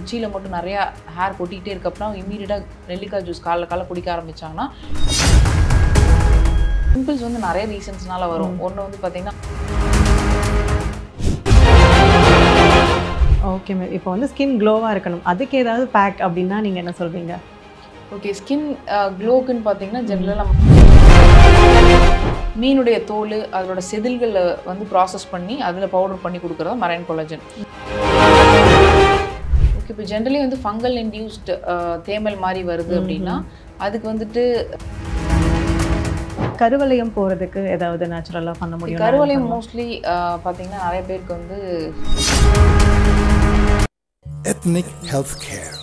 உச்சியில் மட்டும் நிறையா ஹேர் கொட்டிக்கிட்டே இருக்கப்பனா இம்மீடியட்டாக நெல்லிக்காய் ஜூஸ் காலைல காலைல குடிக்க ஆரம்பிச்சாங்கன்னா பிம்பிள்ஸ் வந்து நிறைய ரீசன்ஸ்னால வரும் ஒன்று வந்து பார்த்தீங்கன்னா ஓகே மேம் இப்போ வந்து ஸ்கின் க்ளோவாக இருக்கணும் அதுக்கு ஏதாவது பேக் அப்படின்னா நீங்கள் என்ன சொல்வீங்க ஓகே ஸ்கின் க்ளோக்குன்னு பார்த்தீங்கன்னா ஜென்ரலாக நம்ம மீனுடைய தோல் அதோட செதில்களை வந்து ப்ராசஸ் பண்ணி அதில் பவுடர் பண்ணி கொடுக்குறது மரைன் கொலஜன் ஓகே இப்போ ஜென்ரலி வந்து ஃபங்கல் இன்டியூஸ்டு தேமல் மாதிரி வருது அப்படின்னா அதுக்கு வந்துட்டு கருவளையம் போகிறதுக்கு ஏதாவது நேச்சுரலாக பண்ண முடியும் கருவளையம் மோஸ்ட்லி பார்த்தீங்கன்னா நிறைய பேருக்கு வந்து Ethnic Healthcare.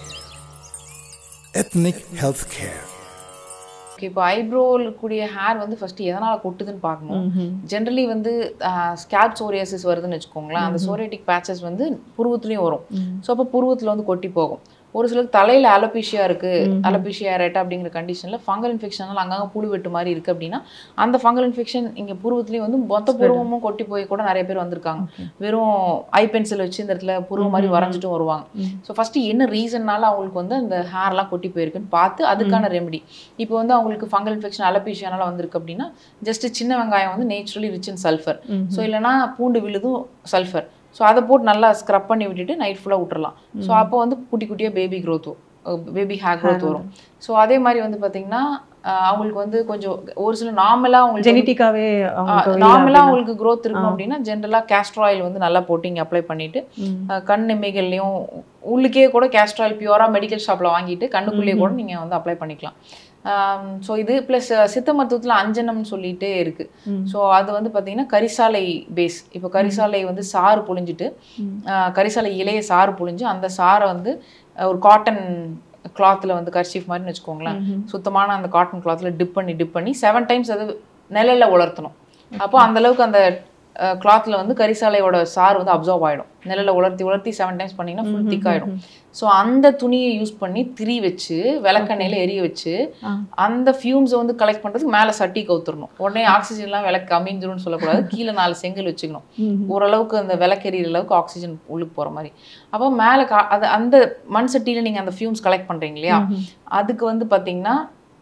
Ethnic Healthcare. Okay இப்போ ஐப்ரோவில் இருக்கக்கூடிய ஹேர் வந்து ஃபர்ஸ்ட் எதனால் கொட்டுதுன்னு பார்க்கணும் ஜென்ரலி வந்து ஸ்கேப் சோரியாசிஸ் வருதுன்னு வச்சுக்கோங்களேன் அந்த சோரியாட்டிக் பேச்சஸ் வந்து புருவத்துலேயும் வரும் ஸோ அப்போ புருவத்தில் வந்து கொட்டி போகும் ஒரு சிலருக்கு தலையில் அலோபீஷியா இருக்கு அலோபீஷியா ரேட்டா அப்படிங்கிற கண்டிஷனில் ஃபங்கல் இன்ஃபெக்ஷனால அங்கங்கே புழு வெட்டு மாதிரி இருக்கு அப்படின்னா அந்த ஃபங்கல் இன்ஃபெக்ஷன் இங்கே புருவத்துலேயும் வந்து மொத்த புருவமும் கொட்டி போய் கூட நிறைய பேர் வந்திருக்காங்க வெறும் ஐ பென்சில் வச்சு இந்த இடத்துல புருவம் மாதிரி வரைஞ்சிட்டும் வருவாங்க ஸோ ஃபஸ்ட்டு என்ன ரீசன்னால அவங்களுக்கு வந்து அந்த ஹேர்லாம் கொட்டி போயிருக்குன்னு பார்த்து அதுக்கான ரெமெடி இப்போ வந்து அவங்களுக்கு ஃபங்கல் இன்ஃபெக்ஷன் அலோபீஷியானால வந்திருக்கு அப்படின்னா ஜஸ்ட் சின்ன வெங்காயம் வந்து naturally rich in sulphur so இல்லைனா பூண்டு விழுதும் சல்ஃபர் ஸோ அதை போட்டு நல்லா ஸ்க்ரப் பண்ணி விட்டுட்டு நைட் ஃபுல்லாக விட்டுறலாம் ஸோ அப்போ வந்து குட்டி குட்டியாக baby growth baby hair growth வரும் ஸோ அதே மாதிரி வந்து பார்த்தீங்கன்னா அஹ் அவங்களுக்கு வந்து கொஞ்சம் ஒரு சில நார்மலாக அவங்களுக்கு ஜெனட்டிக்காவே அவங்களுக்கு நார்மலாக அவங்களுக்கு growth இருக்கணும் அப்படின்னா ஜென்ரலாக கேஸ்டர் ஆயில் வந்து நல்லா போட்டு இங்கே அப்ளை பண்ணிட்டு அஹ் கண் இமைகள்லையும் உள்ளுக்கே கூட கேஸ்டர் ஆயில் பியூராக மெடிக்கல் ஷாப்பில் வாங்கிட்டு கண்ணுக்குள்ளேயே கூட நீங்கள் வந்து அப்ளை பண்ணிக்கலாம் ஸோ இது ப்ளஸ் சித்த மருத்துவத்தில் அஞ்சனம்னு சொல்லிட்டே இருக்கு ஸோ அது வந்து பார்த்தீங்கன்னா கரிசாலை பேஸ் இப்போ கரிசாலை வந்து சாறு புழிஞ்சிட்டு அஹ் கரிசாலை இலைய சாறு புழிஞ்சு அந்த சாறை வந்து அஹ் ஒரு காட்டன் கிளாத்தில் வந்து கர்ச்சீஃப் மாதிரின்னு வச்சுக்கோங்களேன் சுத்தமான அந்த காட்டன் கிளாத்தில் டிப் பண்ணி டிப் பண்ணி செவன் டைம்ஸ் அது நிழல்ல உலர்த்தணும் அப்போ அந்த அளவுக்கு அந்த கிளாத்தில் வந்து கரிசாலையோட சாறு வந்து அப்சர்வ் ஆகிடும் நிழல்ல உலர்த்தி உலர்த்தி செவன் டைம்ஸ் பண்ணிங்கன்னா ஃபுல் திக் ஆகிடும் ஸோ அந்த துணியை யூஸ் பண்ணி திரி வச்சு விளக்கெண்ணெயில் எரிய வச்சு அந்த ஃபியூம்ஸை வந்து கலெக்ட் பண்ணுறதுக்கு மேலே சட்டி கவுத்துறணும் உடனே ஆக்சிஜன்லாம் விளக்கு அமைஞ்சிரும்னு சொல்லக்கூடாது கீழே நாலு செங்கல் வச்சுக்கணும் ஓரளவுக்கு அந்த விளக்கெறிகிற அளவுக்கு ஆக்சிஜன் உள்ளுக்கு போகிற மாதிரி அப்போ மேலே கா அது அந்த மண் சட்டியில் நீங்கள் அந்த ஃபியூம்ஸ் கலெக்ட் பண்ணுறீங்க இல்லையா அதுக்கு வந்து பார்த்தீங்கன்னா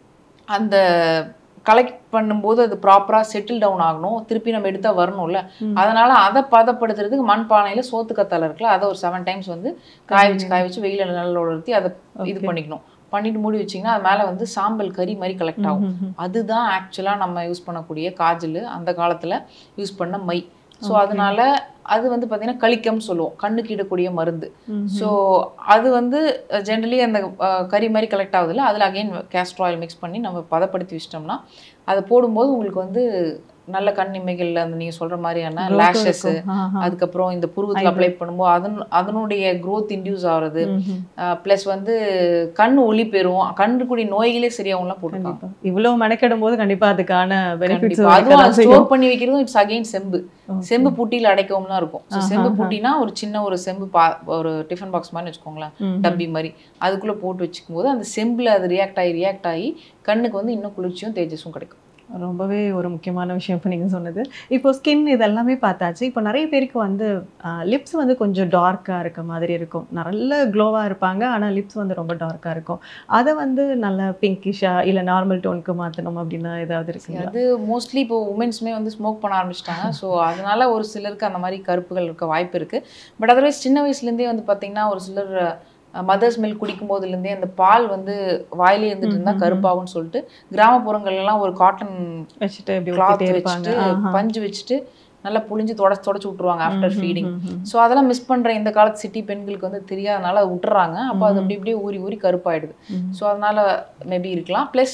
அந்த கலெக்ட் பண்ணும்போது அது ப்ராப்பராக செட்டில் டவுன் ஆகணும் திருப்பி நம்ம எடுத்தா வரணும்ல அதனால அதை பதப்படுத்துறதுக்கு மண் பானையில் சோத்து கத்தால இருக்குல்ல அதை ஒரு செவன் டைம்ஸ் வந்து காய வச்சு காய வச்சு வெயில நல்லா உலர்த்தி அதை இது பண்ணிக்கணும் பண்ணிட்டு மூடி வச்சிங்கன்னா அது மேலே வந்து சாம்பல் கறி மாதிரி கலெக்ட் ஆகும் அதுதான் ஆக்சுவலாக நம்ம யூஸ் பண்ணக்கூடிய காஜல் அந்த காலத்தில் யூஸ் பண்ண மை ஸோ அதனால அது வந்து பார்த்தீங்கன்னா கலிக்கம்னு சொல்லுவோம் கண்ணுக்கு இடக்கூடிய மருந்து ஸோ அது வந்து ஜென்ரலி அந்த அஹ், கறி மாதிரி கலெக்ட் ஆகுதுல்ல அதில் அகைன் கேஸ்ட்ர் ஆயில் மிக்ஸ் பண்ணி நம்ம பதப்படுத்தி வச்சிட்டோம்னா அதை போடும்போது உங்களுக்கு வந்து நல்ல கண் இமைகள்ல அந்த நீங்கள் சொல்கிற மாதிரியான லேஷஸ் அதுக்கப்புறம் இந்த புருவத்தில் அப்ளை பண்ணும்போது அதன் அதனுடைய growth இன்டியூஸ் ஆகுறது ப்ளஸ் வந்து கண் ஒளி பெறும் கண்ணுக்குடி நோய்களே சரியாகும்லாம் போட்டுருக்காங்க இவ்வளவு மெனக்கெடும் போது கண்டிப்பா அதுக்கான பெனிஃபிட்ஸ் கண்டிப்பா. அதுவும் ஸ்டோர் பண்ணி வைக்கிறதும் இட்ஸ் அகைன் செம்பு செம்பு புட்டியில் அடைக்கவும் தான் இருக்கும் So, செம்பு புட்டினா ஒரு சின்ன ஒரு செம்பு பா ஒரு டிஃபன் பாக்ஸ் மாதிரி வச்சுக்கோங்களேன் டப்பி மாதிரி அதுக்குள்ள போட்டு வச்சுக்கும் போது அந்த செம்புல அது ரியாக்ட் ஆகி ரியாக்ட் ஆகி கண்ணுக்கு வந்து இன்னும் குளிர்ச்சியும் தேஜஸும் கிடைக்கும் ரொம்பவே ஒரு முக்கியமான விஷயம் இப்போ நீங்கள் சொன்னது இப்போ ஸ்கின் இதெல்லாமே பார்த்தாச்சு இப்போ நிறைய பேருக்கு வந்து லிப்ஸ் வந்து கொஞ்சம் டார்க்காக இருக்க மாதிரி இருக்கும் நல்ல க்ளோவாக இருப்பாங்க ஆனால் லிப்ஸ் வந்து ரொம்ப டார்க்காக இருக்கும் அதை வந்து நல்ல பிங்கிஷாக இல்லை நார்மல் டோனுக்கு மாற்றணும் அப்படின்னா ஏதாவது இருக்குங்களா அது மோஸ்ட்லி இப்போ உமன்ஸுமே வந்து ஸ்மோக் பண்ண ஆரம்பிச்சிட்டாங்க ஸோ அதனால ஒரு சிலருக்கு அந்த மாதிரி கருப்புகள் இருக்க வாய்ப்பு இருக்கு பட் அதர்வைஸ் சின்ன வயசுலேருந்தே வந்து பார்த்தீங்கன்னா ஒரு சிலர் மதர்ஸ் மில்க் குடிக்கும் போதுலேருந்தே அந்த பால் வந்து வாயிலே இருந்துட்டு இருந்தா கருப்பாகும்னு சொல்லிட்டு கிராமப்புறங்கள்ல எல்லாம் ஒரு காட்டன் வச்சுட்டு இப்படி கிளாத் ஊற்றிட்டே இருப்பாங்க வச்சுட்டு பஞ்சு வச்சுட்டு நல்லா புழிஞ்சு தொடச்சு தொடச்சு விட்டுருவாங்க ஆஃப்டர் ஃபீடிங் ஸோ அதெல்லாம் மிஸ் பண்ற இந்த காலத்து சிட்டி பெண்களுக்கு வந்து தெரியாதனால அதை விட்டுறாங்க அப்போ அது அப்படி இப்படியே ஊறி ஊறி கருப்பாயிடுது ஸோ அதனால மேபி இருக்கலாம் ப்ளஸ்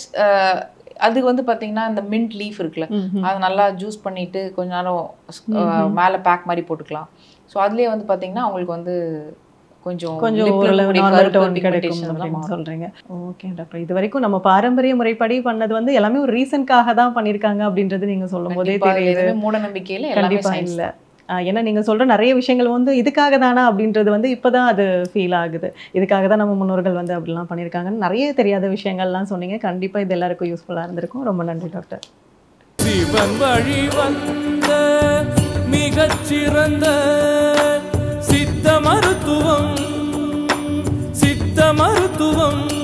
அது வந்து பாத்தீங்கன்னா இந்த மின்ட் லீஃப் இருக்குல்ல அதை நல்லா ஜூஸ் பண்ணிட்டு கொஞ்ச நேரம் அஹ், மேல பேக் மாதிரி போட்டுக்கலாம் ஸோ அதுலயே வந்து பாத்தீங்கன்னா அவங்களுக்கு வந்து கொஞ்சம் கொஞ்சம் lip ல ஓரளவு இருக்கக்கூடிய நார்மல் கருப்பு டோன் கிடைக்கும் pigmentation அதெல்லாம் அப்படின்னு மாறும். சொல்றீங்க ஓகே டாக்டர் இது வரைக்கும் நம்ம பாரம்பரிய முறைப்படி பண்ணது வந்து எல்லாமே ஒரு ரீசன்க்காக தான் பண்ணியிருக்காங்க அப்படின்றது நீங்க சொல்லும் போதே கண்டிப்பா அதுல தெரியுது எதுவுமே மூட நம்பிக்கையில எல்லாமே கண்டிப்பா சயின்ஸ் இல்ல ஆஹ் ஏன்னா நீங்க சொல்ற நிறைய விஷயங்கள் வந்து இதுக்காக தானா அப்படின்றது வந்து இப்பதான் அது ஃபீல் ஆகுது இதுக்காக தான் நம்ம முன்னோர்கள் வந்து அப்படிலாம் பண்ணியிருக்காங்கன்னு நிறைய தெரியாத விஷயங்கள்லாம் சொன்னீங்க கண்டிப்பா இது எல்லாருக்கும் யூஸ்ஃபுல்லா இருந்திருக்கும் ரொம்ப நன்றி டாக்டர் சிவன் வழி வந்த மிகச்சிறந்த சித்த